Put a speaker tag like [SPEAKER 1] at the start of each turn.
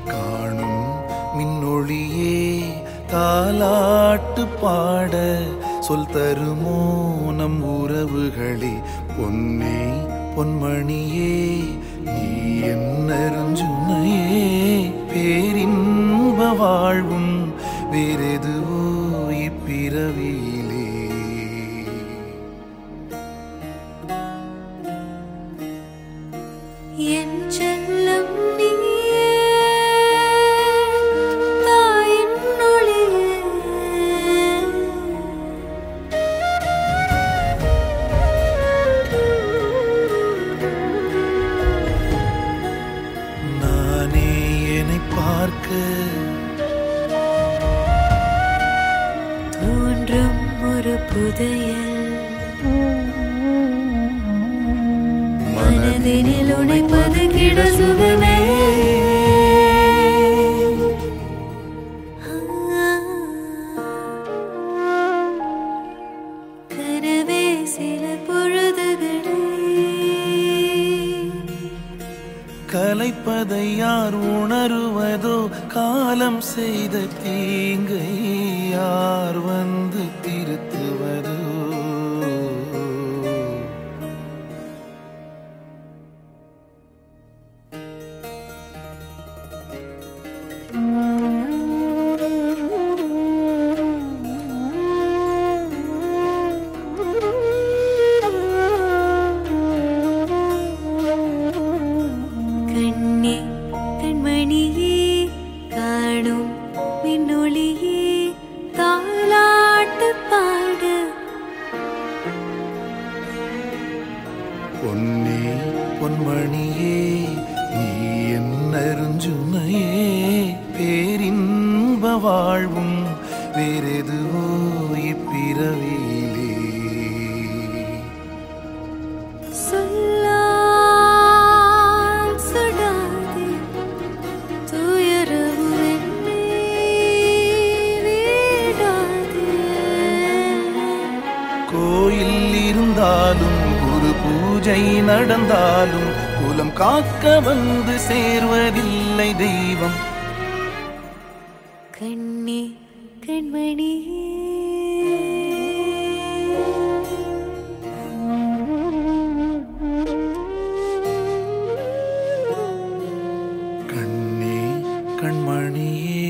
[SPEAKER 1] காணும் மின்னொளியே தாலாட்டு பாட சொல் தருமோ நம் உறவுகளே பொன்னே பொன்மணியே நீ என்னருஞ்சுனையே பேரின்ப வாழ்வும் வேறெதுவோ இப்பிறவியிலே
[SPEAKER 2] என் செல்லம் நீயே தாயின் ஒளியே
[SPEAKER 1] நானே என்னை பார்க்க
[SPEAKER 2] தோன்றும் ஒரு புதையல் மனதினில் உடைப்பது கிட சுகமே கனவே சில பொழுதுகளே
[SPEAKER 1] கலைப்பதை யார் உணருவதோ காலம் செய்த தீங்கை யார் வந்து திருத்துவதோ
[SPEAKER 2] கண்ணே கண்மணியே காணும் மின்னொளியே தாலாட்டு பாட
[SPEAKER 1] பொன்னே பொன்மணியே நீ என்னருஞ்சுனையே பேரின்ப வாழ்வும் வேறெதுவோ இப்பிறவியிலே
[SPEAKER 2] சொல்லால் சுடாதே துயரவு என்னை வீடாதே
[SPEAKER 1] கோயில் இருந்தாலும் குரு பூஜை நடந்தாலும் குலம் காக்க வந்து சேர்வதில்லை தெய்வம்
[SPEAKER 2] கண்ணே கண்மணியே
[SPEAKER 1] கண்ணே கண்மணியே